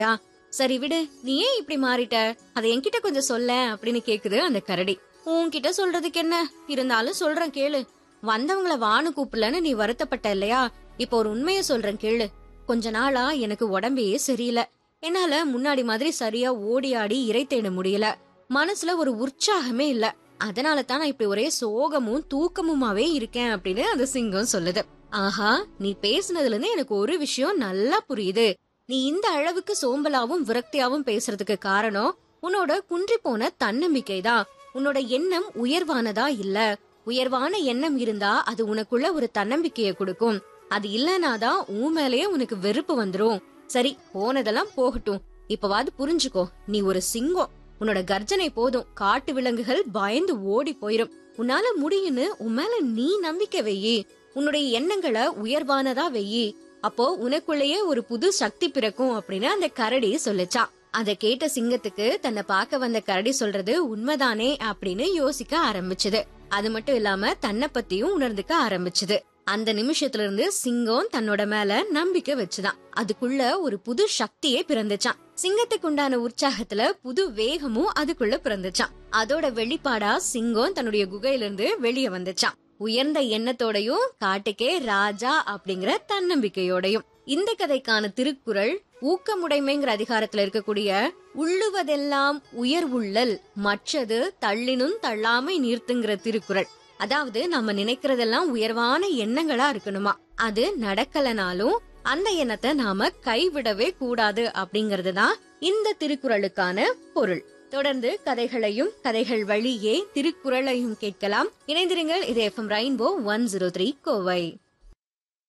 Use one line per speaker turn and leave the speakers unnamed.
யா, சரி விடு நீ ஏன் இப்படி மாறிட்ட அதை என்கிட்ட கொஞ்சம் சொல்ல அப்படின்னு கேக்குது அந்த கரடி உன்கிட்ட சொல்றதுக்கு என்ன இருந்தாலும் சொல்றேன் கேளு வந்தவங்கள வானு கூப்பிடலன்னு நீ வருத்தப்பட்ட இல்லையா இப்போ ஒரு உண்மைய சொல்றேன் கேளு கொஞ்ச நாளா எனக்கு உடம்பே சரியில்லை என்னால முன்னாடி மாதிரி சரியா ஓடி ஆடி இறை தேட முடியல மனசுல ஒரு உற்சாகமே இல்ல அதனால தான் நான் இப்படி ஒரே சோகமும் தூக்கமுமாவே இருக்கேன் அப்படின்னு அந்த சிங்கம் சொல்லுது ஆஹா நீ பேசுனதுல இருந்து எனக்கு ஒரு விஷயம் நல்லா புரியுது நீ இந்த அளவுக்கு சோம்பலாவும் விரக்தியாவும் பேசுறதுக்கு காரணம் உன்னோட குன்றி போன தன்னம்பிக்கை தான் உன்னோட எண்ணம் உயர்வானதா இல்ல உயர்வான எண்ணம் இருந்தா அது உனக்குள்ள ஒரு தன்னம்பிக்கைய கொடுக்கும் அது இல்லனாதான் உன் மேலயே உனக்கு வெறுப்பு வந்துரும் சரி போனதெல்லாம் போகட்டும் இப்பவாது புரிஞ்சுக்கோ நீ ஒரு சிங்கம் உன்னோட கர்ஜனை போதும் காட்டு விலங்குகள் பயந்து ஓடி போயிரும் உன்னால முடியும்னு உன் மேல நீ நம்பிக்கை வெயி உன்னுடைய எண்ணங்களை உயர்வானதா வெயி அப்போ உனக்குள்ளேயே ஒரு புது சக்தி பிறக்கும் அப்படின்னு அந்த கரடி சொல்லுச்சான் அத கேட்ட சிங்கத்துக்கு தன்னை பார்க்க வந்த கரடி சொல்றது உண்மைதானே அப்படின்னு யோசிக்க ஆரம்பிச்சது அது மட்டும் இல்லாம தன்னை பத்தியும் உணர்ந்துக்க ஆரம்பிச்சது அந்த நிமிஷத்துல இருந்து சிங்கம் தன்னோட மேல நம்பிக்கை வச்சுதான் அதுக்குள்ள ஒரு புது சக்தியே பிறந்துச்சான் சிங்கத்துக்கு உண்டான உற்சாகத்துல புது வேகமும் அதுக்குள்ள பிறந்துச்சான் அதோட வெளிப்பாடா சிங்கம் தன்னுடைய குகையில இருந்து வெளியே வந்துச்சான் உயர்ந்த எண்ணத்தோடையும் காட்டுக்கே ராஜா அப்படிங்கிற தன்னம்பிக்கையோடையும் இந்த கதைக்கான திருக்குறள் ஊக்கமுடைமைங்கிற அதிகாரத்துல இருக்கக்கூடிய உள்ளுவதெல்லாம் உயர்வுள்ளல் மற்றது தள்ளினும் தள்ளாமை நீர்த்துங்கிற திருக்குறள் அதாவது நம்ம நினைக்கிறதெல்லாம் உயர்வான எண்ணங்களா இருக்கணுமா அது நடக்கலனாலும் அந்த எண்ணத்தை நாம கைவிடவே கூடாது அப்படிங்கறது தான் இந்த திருக்குறளுக்கான பொருள் தொடர்ந்து கதைகளையும் கதைகள் வழியே திருக்குறளையும் கேட்கலாம் இணைந்திருங்கள் இது FM Rainbow one zero three Kovai